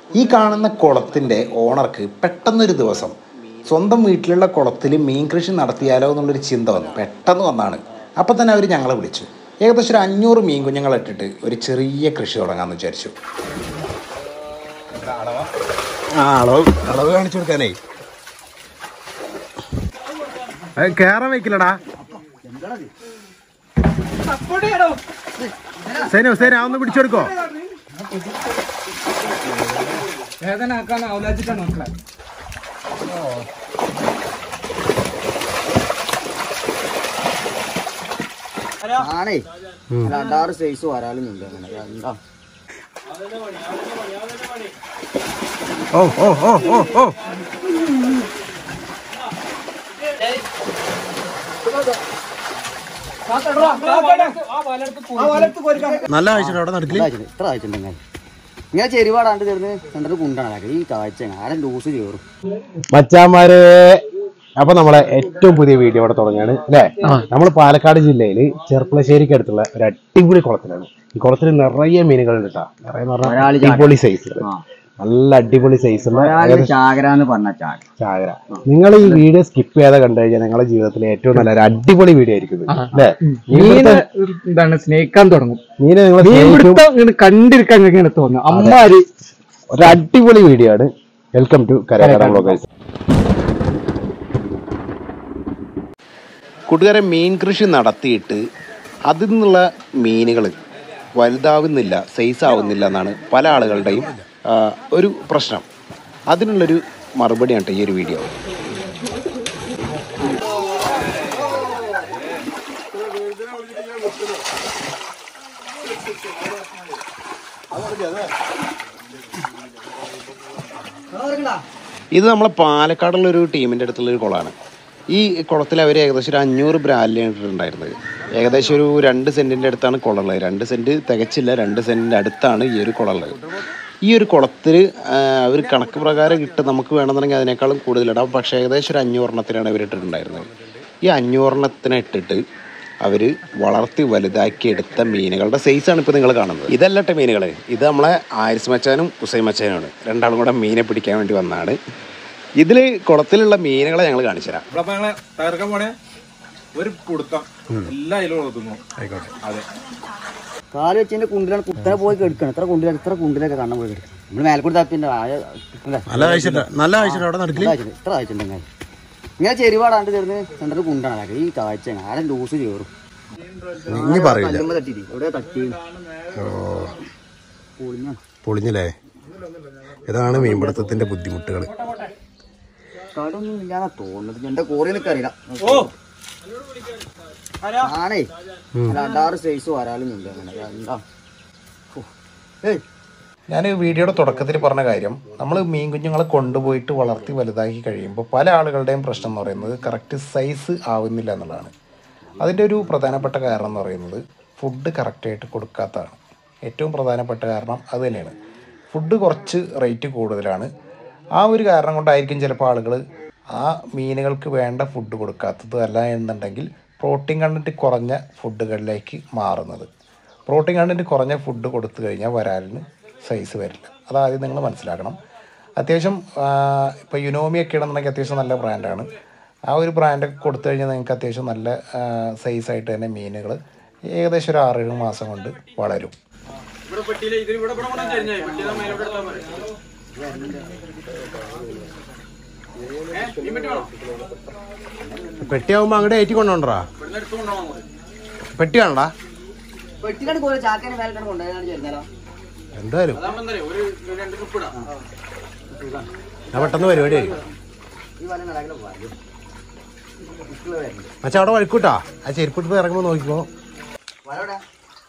ഈ കാണുന്ന കുളത്തിൻ്റെ ഓണർക്ക് പെട്ടെന്നൊരു ദിവസം സ്വന്തം വീട്ടിലുള്ള കുളത്തിൽ മീൻ കൃഷി നടത്തിയാലോ എന്നുള്ളൊരു ചിന്ത വന്നു പെട്ടെന്ന് വന്നാണ് അപ്പോൾ തന്നെ അവർ ഞങ്ങളെ വിളിച്ചു ഏകദേശം ഒരു അഞ്ഞൂറ് മീൻ കുഞ്ഞുങ്ങളെ ഇട്ടിട്ട് ഒരു ചെറിയ കൃഷി തുടങ്ങാമെന്ന് വിചാരിച്ചു ആ അളവ് അളവ് കാണിച്ചു കൊടുക്കാനേ കേറാൻ വെക്കില്ലടാ സേനോ സേന ഒന്ന് പിടിച്ചെടുക്കോ വേദന ആക്കാൻ അവലാച്ചിട്ടാണ് മക്കളെ ആണേ രണ്ടാറ് സൈസ് വരാലുണ്ട് അങ്ങനെ എന്താ ഓ ഓ ഓ ഓ ഓ നല്ല ആഴ്ച അവിടെ നടക്കില്ല ഇത്ര ആഴ്ചണ്ടെങ്കിൽ ഇങ്ങനെ ചെരുവാടാണ്ട് തീർന്ന് സെന്ററിൽ കുണ്ടാണ് ഈ കാഴ്ച ആരും ലൂസ് ചേറും മച്ചാമാരെ അപ്പൊ നമ്മളെ ഏറ്റവും പുതിയ വീഡിയോ ഇവിടെ തുടങ്ങിയാണ് അല്ലേ നമ്മൾ പാലക്കാട് ജില്ലയിൽ ചെർപ്പളശ്ശേരിക്ക് അടുത്തുള്ള ഒരു അടിപൊളി കുളത്തിലാണ് ഈ കുളത്തിൽ നിറയെ മീനുകൾ ഉണ്ട് കേട്ടോ നിറയെ എന്ന് പറഞ്ഞാൽ ഒരാള് ചാ- അടിപൊളി സൈസ് നല്ല അടിപൊളി സൈസുള്ള ചാകര എന്ന് പറഞ്ഞ ചാക ചാകര നിങ്ങൾ ഈ വീഡിയോ സ്കിപ്പ് ചെയ്യാതെ കണ്ടു കഴിഞ്ഞാൽ നിങ്ങളുടെ ജീവിതത്തിലെ ഏറ്റവും നല്ല ഒരു അടിപൊളി വീഡിയോ ആയിരിക്കും ഇത്. അല്ലേ മീന് എന്താണ് സ്നേഹിക്കാൻ തുടങ്ങും മീനെ നിങ്ങൾ മീൻ സ്നേഹിക്കും. പിടുത്തം ഇങ്ങനെ കണ്ടിരിക്കാൻ ഇങ്ങനെ തോന്നുന്നു അമ്മാര് ഒരു അടിപൊളി വീഡിയോ ആണ് വെൽക്കം ടു കരകട ബ്ലോഗേഴ്സ് കൂട്ടുകാരെ മീൻ കൃഷി നടത്തിയിട്ട് അതിൽ നിന്നുള്ള മീനുകൾ വലുതാവുന്നില്ല സൈസ് ആവുന്നില്ല എന്നാണ് പല ആളുകളുടെയും ആ, ഒരു പ്രശ്നം അതിനുള്ളൊരു മറുപടിയാണ് ട്ടോ ഈ ഒരു വീഡിയോ ഇത് നമ്മളെ പാലക്കാടുള്ള ഒരു ടീമിൻ്റെ അടുത്തുള്ള ഒരു കുളമാണ് ഈ കുളത്തിൽ അവർ ഏകദേശം ഒരു അഞ്ഞൂറ് ബ്രാലിയാണ് ഇട്ടിട്ടുണ്ടായിരുന്നത് ഏകദേശം ഒരു രണ്ട് സെൻറ്റിൻ്റെ അടുത്താണ് കുളമുള്ളത് രണ്ട് സെൻറ്റ് തികച്ചില്ല രണ്ട് സെൻറ്റിൻ്റെ അടുത്താണ് ഈ ഒരു കുളമുള്ളത് ഈ ഒരു കുളത്തിൽ അവർ കണക്ക് പ്രകാരം ഇട്ട് നമുക്ക് വേണമെന്നുണ്ടെങ്കിൽ അതിനേക്കാളും കൂടുതലിടാം പക്ഷേ ഏകദേശം ഒരു അഞ്ഞൂറെണ്ണത്തിനാണ് ഇവർ ഇട്ടിട്ടുണ്ടായിരുന്നത് ഈ അഞ്ഞൂറെണ്ണത്തിനെ ഇട്ടിട്ട് അവർ വളർത്തി വലുതാക്കി എടുത്ത മീനുകളുടെ സൈസാണ് ഇപ്പോൾ നിങ്ങൾ കാണുന്നത് ഇതല്ലട്ടെ മീനുകൾ ഇത് നമ്മളെ ആരിസ് മച്ചാനും ഉസൈൻ മച്ചാനുമാണ് രണ്ടാളും കൂടെ മീനെ പിടിക്കാൻ വേണ്ടി വന്നതാണ് ഇതിൽ കുളത്തിലുള്ള മീനുകളെ ഞങ്ങൾ കാണിച്ചു തരാം അപ്പൊ ഞങ്ങളെ തകർക്കാൻ പോണേ ഒരു പിടുത്തം എല്ലാ അതിലും വളർത്തുന്നു ആയിക്കോട്ടെ അതെ കാല് വെച്ചതിന്റെ കുണ്ടിലാണ് കുത്തനെ പോയി കെടുക്കണം ഇത്ര കുണ്ടിലാണ് ഇത്ര കുണ്ടിലൊക്കെ കാണാൻ പോയി കെടുക്കണം നമ്മള് മേൽക്കൂടി തപ്പിന്റെ നല്ല ആഴ്ച നല്ല ആഴ്ച അവിടെ നടക്കില്ല ഇത്ര ആഴ്ചണ്ടെങ്കിൽ ഇങ്ങനെ ചെരുവാടാണ്ട് തീർന്ന് സെന്ററിൽ കുണ്ടാണ് ഈ കാഴ്ച ആരും ലൂസ് ചേറും ഇനി പറയില്ല കല്ലുമ്മ തട്ടിയിട്ട് എവിടെ തട്ടി പൊളിഞ്ഞ പൊളിഞ്ഞില്ലേ ഇതാണ് മീൻപിടുത്തത്തിന്റെ ബുദ്ധിമുട്ടുകൾ കടൊന്നും ഇല്ലാന്നാ തോന്നുന്നത് എന്റെ കോറി നിനക്ക് അറിയില്ല ആണേ രണ്ടാറ് സൈസ് വരാലുണ്ട് അങ്ങനെ എന്താ ഓ. ഏയ് ഞാൻ വീഡിയോയുടെ തുടക്കത്തിൽ പറഞ്ഞ കാര്യം നമ്മൾ മീൻ കുഞ്ഞുങ്ങളെ കൊണ്ടുപോയിട്ട് വളർത്തി വലുതാക്കി കഴിയുമ്പോൾ പല ആളുകളുടെയും പ്രശ്നം എന്ന് പറയുന്നത് കറക്റ്റ് സൈസ് ആവുന്നില്ല എന്നുള്ളതാണ് അതിൻ്റെ ഒരു പ്രധാനപ്പെട്ട കാരണം എന്ന് പറയുന്നത് ഫുഡ് കറക്റ്റായിട്ട് കൊടുക്കാത്തതാണ് ഏറ്റവും പ്രധാനപ്പെട്ട കാരണം അത് തന്നെയാണ് ഫുഡ് കുറച്ച് റേറ്റ് കൂടുതലാണ് ആ ഒരു കാരണം കൊണ്ടായിരിക്കും ചിലപ്പോൾ ആളുകൾ ആ മീനുകൾക്ക് വേണ്ട ഫുഡ് കൊടുക്കാത്തത് അല്ല എന്നുണ്ടെങ്കിൽ പ്രോട്ടീൻ കണ്ടൻറ്റ് കുറഞ്ഞ ഫുഡുകളിലേക്ക് മാറുന്നത് പ്രോട്ടീൻ കണ്ടൻറ്റ് കുറഞ്ഞ ഫുഡ് കൊടുത്തു കഴിഞ്ഞാൽ വരാലിന് സൈസ് വരില്ല അതാദ്യം നിങ്ങൾ മനസ്സിലാക്കണം അത്യാവശ്യം ഇപ്പോൾ യുനോമിയൊക്കെ ആണെന്നുണ്ടെങ്കിൽ അത്യാവശ്യം നല്ല ബ്രാൻഡാണ് ആ ഒരു ബ്രാൻഡൊക്കെ കൊടുത്തു കഴിഞ്ഞാൽ നിങ്ങൾക്ക് അത്യാവശ്യം നല്ല സൈസായിട്ട് തന്നെ മീനുകൾ ഏകദേശം ഒരു ആറേഴ് മാസം കൊണ്ട് വളരും പെട്ടിയാവുമ്പോൾ അങ്ങോട്ട് ഏറ്റി കൊണ്ടുപോണ്ടാ പെട്ടി വേണടാ പെട്ടിക്കാട് പോലെ ചാക്കേനെ മേലിട്ടാണ് കൊണ്ടുപോയാണ് ചേർന്നാലോ എന്തായാലും ഞാൻ പെട്ടെന്ന് പരിപാടി ആയിരിക്കും ഈ വല നടക്കുന്ന വരും അച്ഛാ അവിടെ വഴുക്കൂട്ടാ ആ ചെരുപ്പിട്ട് ഇറങ്ങുമ്പോൾ നോക്കിക്കോ വല എവിടെ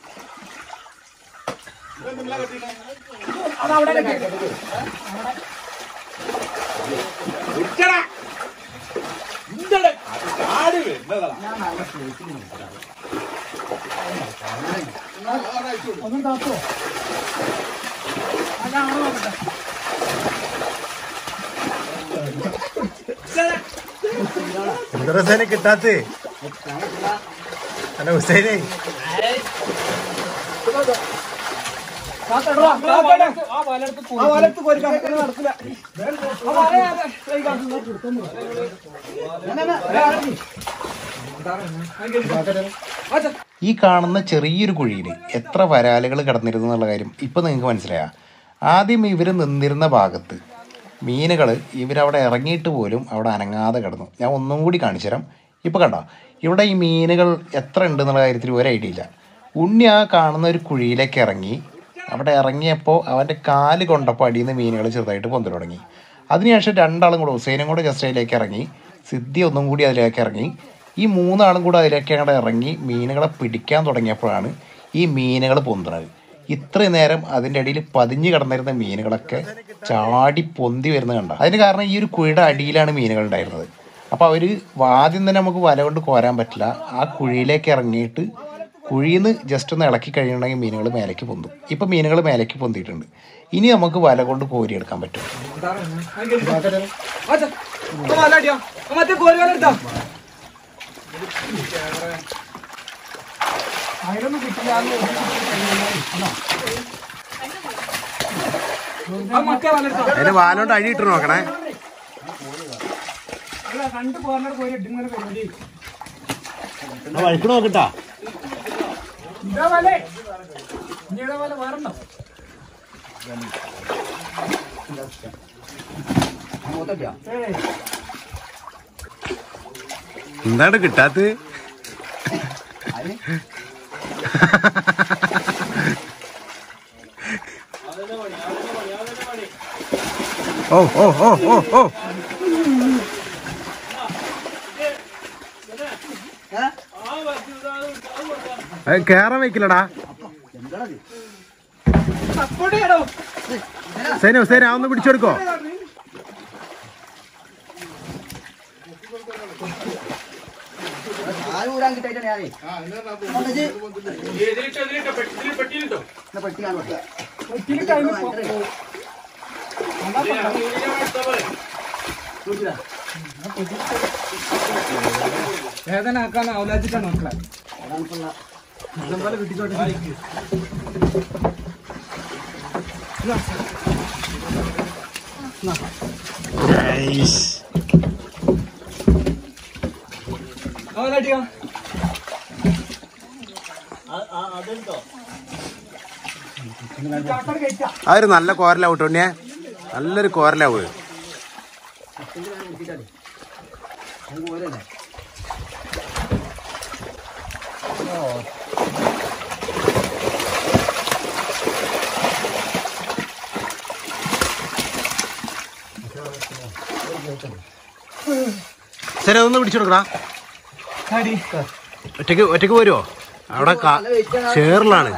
എന്താ ഹുസൈനെ കിട്ടാത്ത അല്ല ഹുസൈനെ ഈ കാണുന്ന ചെറിയൊരു കുഴിയിൽ എത്ര വരാലുകൾ കിടന്നിരുന്നു എന്നുള്ള കാര്യം ഇപ്പം നിങ്ങൾക്ക് മനസ്സിലായ ആദ്യം ഇവർ നിന്നിരുന്ന ഭാഗത്ത് മീനുകൾ ഇവരവിടെ ഇറങ്ങിയിട്ട് പോലും അവിടെ അനങ്ങാതെ കിടന്നു ഞാൻ ഒന്നും കൂടി കാണിച്ചു തരാം ഇപ്പോൾ കണ്ടോ ഇവിടെ ഈ മീനുകൾ എത്ര ഉണ്ട് എന്നുള്ള കാര്യത്തിൽ ഒരു ഐഡിയ ഇല്ല ഉണ്ണി ആ കാണുന്ന ഒരു കുഴിയിലേക്ക് ഇറങ്ങി അവിടെ ഇറങ്ങിയപ്പോൾ അവൻ്റെ കാല് കൊണ്ടപ്പോൾ അടിയിൽ നിന്ന് മീനുകൾ ചെറുതായിട്ട് പൊന്തി തുടങ്ങി അതിനുശേഷം രണ്ടാളും കൂടെ ഹുസൈനും കൂടെ ജസ്റ്റ് അതിലേക്ക് ഇറങ്ങി സിദ്ധി ഒന്നും കൂടി അതിലേക്ക് ഇറങ്ങി ഈ മൂന്നാളും കൂടെ അതിലേക്ക് അങ്ങോട്ട് ഇറങ്ങി മീനുകളെ പിടിക്കാൻ തുടങ്ങിയപ്പോഴാണ് ഈ മീനുകൾ പൊന്തുന്നത് ഇത്രയും നേരം അതിൻ്റെ അടിയിൽ പതിഞ്ഞ് കിടന്നിരുന്ന മീനുകളൊക്കെ ചാടി പൊന്തി വരുന്നത് കണ്ട അതിന് കാരണം ഈ ഒരു കുഴിയുടെ അടിയിലാണ് മീനുകൾ ഉണ്ടായിരുന്നത് അപ്പോൾ അവർ ആദ്യം തന്നെ നമുക്ക് വല കൊണ്ട് കോരാൻ പറ്റില്ല ആ കുഴിയിലേക്ക് ഇറങ്ങിയിട്ട് കുഴിയിൽ നിന്ന് ജസ്റ്റ് ഒന്ന് ഇളക്കി കഴിയണമെങ്കിൽ മീനുകൾ മേലേക്ക് പൊന്തും ഇപ്പം മീനുകൾ മേലേക്ക് പൊന്തിയിട്ടുണ്ട് ഇനി നമുക്ക് വല കൊണ്ട് കോരിയെടുക്കാൻ പറ്റും മറ്റേ കോരുകാലം എടുത്താ അതിലൊന്നും കിട്ടില്ല മറ്റേ വല എടുത്താ അതിന് വാലോണ്ട് അഴി ഇട്ട് നോക്കണേ അല്ല രണ്ട് പോകാനോട് പോയി ഇടുന്ന പരിപാടി വഴിക്ക് നോക്കട്ടാ ഇതാ വല ഇനിയുടെ വല വേറെണ്ടോ ഏയ് എന്താണ് കിട്ടാത്തത് ഓ ഓ ഓ ഓ ഓ കേറാൻ വെക്കില്ലടാ സപ്പോർട്ട് ചെയ്യടോ സേനോ സേന ഒന്ന് പിടിച്ചെടുക്കോ ആരും ഊരാൻ കിട്ടായിട്ടാണ് ഞാനേ കൊണ്ടുവച്ച് ഇതിലിട്ടോ ഇതിലിട്ടോ പെട്ടി പെട്ടിയിലിട്ടോ എന്നാ പെട്ടി കാണും ഇവിടെ. ഒത്തിരി ടൈം ചോദിച്ചില്ല. വേദന ആക്കാൻ അവലാച്ചിട്ടാണ് മക്കളെ അതാണിപ്പുള്ള നല്ലപോലെ കിട്ടിക്കോട്ടെ അവലാട്ടിയോ ചാട്ടർ കഴിച്ചാ അതൊരു നല്ല കോരലാവും ടോണിയെ നല്ലൊരു കോരലാവ് അത് പോരല്ലേ ശരി അതൊന്ന് പിടിച്ചെടുക്കടാ അടി ഒറ്റക്ക് ഒറ്റക്ക് പോരുമോ അവിടെ കാ- ചേറിലാണ്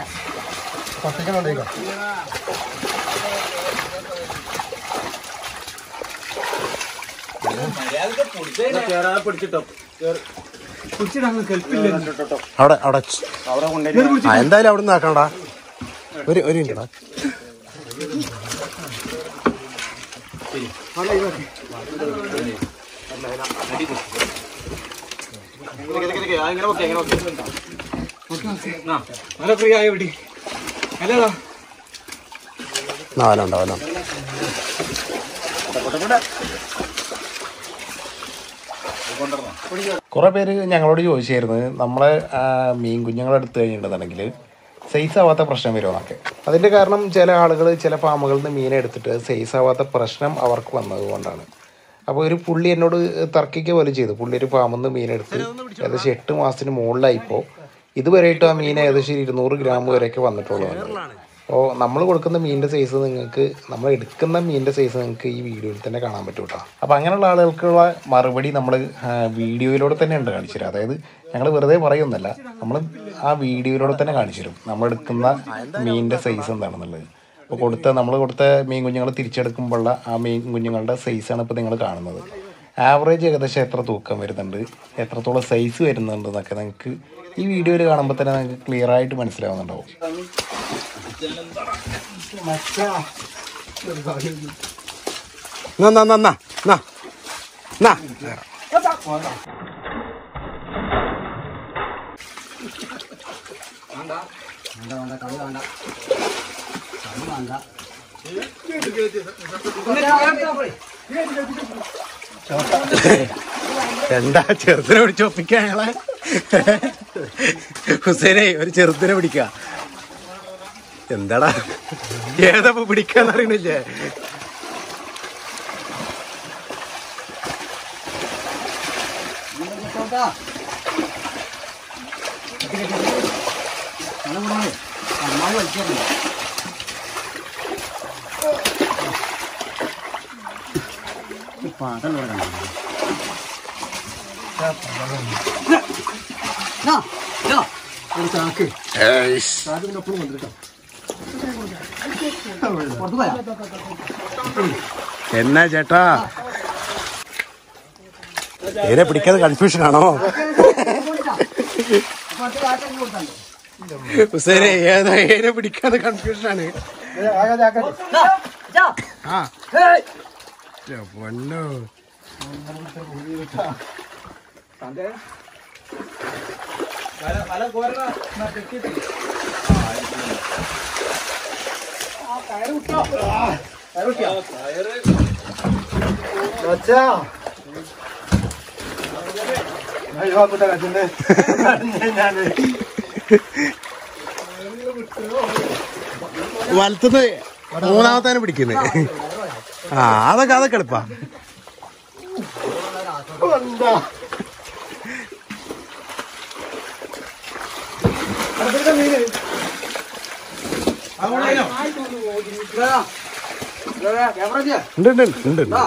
പിടിച്ചിട്ടോ കുടിച്ചിട്ട് കെൽപ്പില്ല അവിടെ അവിടെ ച്- ആ, എന്തായാലും അവിടെ നിന്ന് ആക്കണ്ടാ ഒരു ഒരു മിനിറ്റാ നല്ല ഫ്രീ ആയ വിടി അല്ലതാ നാലുണ്ട് അവലോ കുറെ പേര് ഞങ്ങളോട് ചോദിച്ചായിരുന്നു നമ്മളെ ആ, മീൻ കുഞ്ഞുങ്ങളെ എടുത്തു കഴിഞ്ഞിട്ടുണ്ടെന്നുണ്ടെങ്കിൽ സൈസ് ആവാത്ത പ്രശ്നം വരുമെന്നൊക്കെ അതിൻ്റെ കാരണം ചില ആളുകൾ ചില ഫാമുകളിൽ നിന്ന് മീനെ എടുത്തിട്ട് സൈസ് ആവാത്ത പ്രശ്നം അവർക്ക് വന്നത് കൊണ്ടാണ് അപ്പോൾ ഒരു പുള്ളി എന്നോട് തർക്കിക്കുക പോലെ ചെയ്തു പുള്ളി ഒരു ഫാമിൽ നിന്ന് മീനെടുത്ത് ഏകദേശം എട്ട് മാസത്തിന് മുകളിലായിപ്പോൾ ഇതുവരെയായിട്ടും ആ മീൻ ഏകദേശം ഇരുന്നൂറ് ഗ്രാം വരെയൊക്കെ വന്നിട്ടുള്ളൂ അപ്പോൾ നമ്മൾ കൊടുക്കുന്ന മീനിൻ്റെ സൈസ് നിങ്ങൾക്ക് നമ്മൾ എടുക്കുന്ന മീനിൻ്റെ സൈസ് നിങ്ങൾക്ക് ഈ വീഡിയോയിൽ തന്നെ കാണാൻ പറ്റും കേട്ടോ അപ്പോൾ അങ്ങനെയുള്ള ആളുകൾക്കുള്ള മറുപടി നമ്മൾ വീഡിയോയിലൂടെ തന്നെ ഉണ്ട് കാണിച്ചു തരും അതായത് ഞങ്ങൾ വെറുതെ പറയുന്നല്ല നമ്മൾ ആ വീഡിയോയിലൂടെ തന്നെ കാണിച്ചു തരും നമ്മൾ എടുക്കുന്ന മീനിൻ്റെ സൈസ് എന്താണെന്നുള്ളത് ഇപ്പോൾ കൊടുത്ത നമ്മൾ കൊടുത്ത മീൻ കുഞ്ഞുങ്ങൾ തിരിച്ചെടുക്കുമ്പോഴുള്ള ആ മീൻ കുഞ്ഞുങ്ങളുടെ സൈസാണ് ഇപ്പോൾ നിങ്ങൾ കാണുന്നത് ആവറേജ് ഏകദേശം എത്ര തൂക്കം വരുന്നുണ്ട് എത്രത്തോളം സൈസ് വരുന്നുണ്ട് എന്നൊക്കെ നിങ്ങൾക്ക് ഈ വീഡിയോയിൽ കാണുമ്പോൾ തന്നെ നിങ്ങൾക്ക് ക്ലിയർ ആയിട്ട് മനസ്സിലാവുന്നുണ്ടാവും എന്നാ എന്നാ എന്നാ എന്നാ എന്നാ വേണ്ട വേണ്ട കളി വേണ്ട എന്താ ചെറുതിനെ പിടിച്ച് ഒപ്പിക്കാൻ ഞങ്ങളെ ഹുസൈനെ ഒരു ചെറുതിനെ പിടിക്ക എന്താടാ ഏതപ്പോ പിടിക്കാന്ന് അറിയണില്ലേ എന്നാ ചേട്ടാ ഏനെ പിടിക്കാതെ കൺഫ്യൂഷൻ ആണോ ഹുസൈനെ ഏതാ ഏനെ പിടിക്കാതെ കൺഫ്യൂഷൻ ആണ് ആ ന്റെ പൊന്നോ വലത്തുനിന്ന് മൂന്നാമത്തേനെ പിടിക്കുന്നത് ആ അതൊക്കെ അതൊക്കെ എളുപ്പാ ഉണ്ട് ഉണ്ട് ഉണ്ട് ഉണ്ട്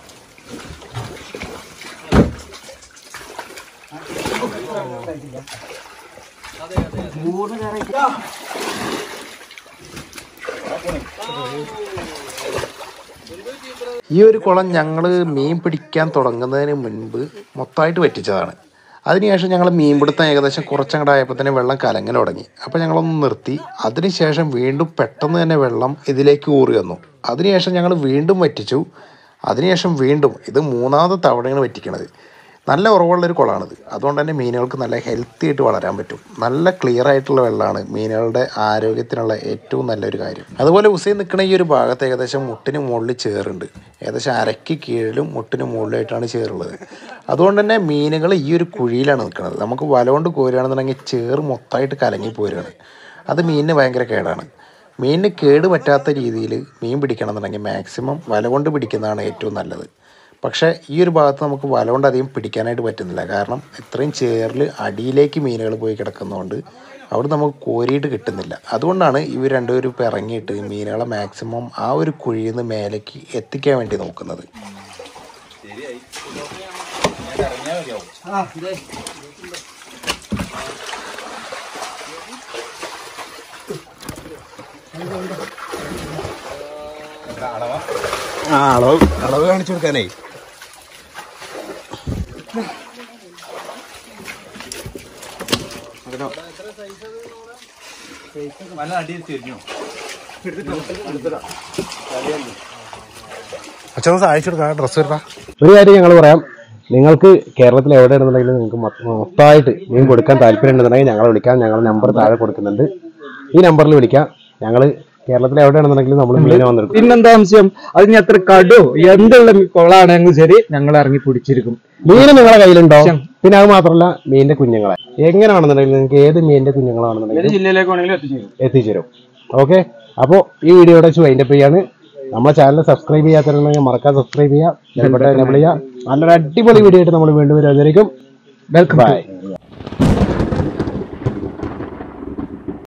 ഈ ഒരു കുളം ഞങ്ങൾ മീൻ പിടിക്കാൻ തുടങ്ങുന്നതിന് മുൻപ് മൊത്തമായിട്ട് വറ്റിച്ചതാണ് അതിനുശേഷം ഞങ്ങൾ മീൻ പിടുത്തം ഏകദേശം കുറച്ചങ്ങടായപ്പോൾ തന്നെ വെള്ളം കലങ്ങൽ തുടങ്ങി അപ്പോൾ ഞങ്ങളൊന്ന് നിർത്തി അതിനുശേഷം വീണ്ടും പെട്ടെന്ന് തന്നെ വെള്ളം ഇതിലേക്ക് ഊറി വന്നു അതിനുശേഷം ഞങ്ങൾ വീണ്ടും വറ്റിച്ചു അതിനുശേഷം വീണ്ടും ഇത് മൂന്നാമത്തെ തവണയാണ് വറ്റിക്കണത് നല്ല ഉറവുള്ളൊരു കുളമാണിത് അതുകൊണ്ട് തന്നെ മീനുകൾക്ക് നല്ല ഹെൽത്തി ആയിട്ട് വളരാൻ പറ്റും നല്ല ക്ലിയർ ആയിട്ടുള്ള വെള്ളമാണ് മീനുകളുടെ ആരോഗ്യത്തിനുള്ള ഏറ്റവും നല്ലൊരു കാര്യം അതുപോലെ ഉസൈൻ നിൽക്കുന്ന ഈ ഒരു ഭാഗത്ത് ഏകദേശം മുട്ടിന് മുകളിൽ ചേറുണ്ട് ഏകദേശം അരയ്ക്ക് കീഴിലും മുട്ടിന് മുകളിലായിട്ടാണ് ചേറുള്ളത് അതുകൊണ്ട് തന്നെ മീനുകൾ ഈ ഒരു കുഴിയിലാണ് നിൽക്കുന്നത് നമുക്ക് വല കൊണ്ട് കോരുകയാണെന്നുണ്ടെങ്കിൽ ചേറ് മൊത്തമായിട്ട് കലങ്ങി പോരുകയാണ് അത് മീനിന് ഭയങ്കര കേടാണ് മീനിന് കേട് പറ്റാത്ത രീതിയിൽ മീൻ പിടിക്കണം എന്നുണ്ടെങ്കിൽ മാക്സിമം വല കൊണ്ട് പിടിക്കുന്നതാണ് ഏറ്റവും നല്ലത് പക്ഷേ ഈ ഒരു ഭാഗത്ത് നമുക്ക് വല കൊണ്ട് അധികം പിടിക്കാനായിട്ട് പറ്റുന്നില്ല കാരണം ഇത്രയും ചേറിൽ അടിയിലേക്ക് മീനുകൾ പോയി കിടക്കുന്നതുകൊണ്ട് അവിടെ നമുക്ക് കോരിയിട്ട് കിട്ടുന്നില്ല അതുകൊണ്ടാണ് ഇവർ രണ്ടുപേരും ഇപ്പോൾ ഇറങ്ങിയിട്ട് മീനുകളെ മാക്സിമം ആ ഒരു കുഴിയിൽ നിന്ന് മേലേക്ക് എത്തിക്കാൻ വേണ്ടി നോക്കുന്നത് ആ അളവ് അളവ് കാണിച്ചു കൊടുക്കാനേ നല്ല അടിയിൽ തിരിഞ്ഞു അച്ഛൻ സഹായിച്ചു കൊടുക്കാം ഡ്രസ്സ് എടുക്കാം ഒരു കാര്യം ഞങ്ങൾ പറയാം നിങ്ങൾക്ക് കേരളത്തിൽ എവിടെയാണെന്നുണ്ടെങ്കിലും നിങ്ങൾക്ക് മൊത്ത- മൊത്തമായിട്ട് മീൻ കൊടുക്കാൻ താല്പര്യം ഉണ്ടെന്നുണ്ടെങ്കിൽ ഞങ്ങളെ വിളിക്കാം ഞങ്ങൾ നമ്പർ താഴെ കൊടുക്കുന്നുണ്ട് ഈ നമ്പറിൽ വിളിക്കാം ഞങ്ങൾ കേരളത്തിൽ എവിടെയാണെന്നുണ്ടെങ്കിലും നമ്മൾ മീനെ വന്നെടുക്കും പിന്നെന്താ സംശയം അത് ഇനി അത്ര കടോ എന്തുള്ള കൊളാണെങ്കിൽ ശരി ഞങ്ങൾ ഇറങ്ങി പിടിച്ചിരിക്കും മീൻ നിങ്ങളെ കയ്യിലുണ്ടോ പിന്നെ അത് മാത്രമല്ല മീനിന്റെ കുഞ്ഞുങ്ങളെ എങ്ങനെയാണെന്നുണ്ടെങ്കിലും നിങ്ങൾക്ക് ഏത് മീനിന്റെ കുഞ്ഞുങ്ങളാണെന്നുണ്ടെങ്കിലും ജില്ലയിലേക്ക് വേണമെങ്കിലും എത്തിച്ചേരും എത്തിച്ചേരും ഓക്കെ അപ്പോൾ ഈ വീഡിയോ വെച്ച് വൈൻഡപ്പ് ചെയ്യാണ് നമ്മളെ ചാനൽ സബ്സ്ക്രൈബ് ചെയ്യാത്തവരുണ്ടെങ്കിൽ മറക്കാതെ സബ്സ്ക്രൈബ് ചെയ്യുക എനബിൾ ചെയ്യുക നല്ലൊരു അടിപൊളി വീഡിയോ ആയിട്ട് നമ്മൾ വീണ്ടും വരും അതിലേക്കും വെൽക്കം ബൈ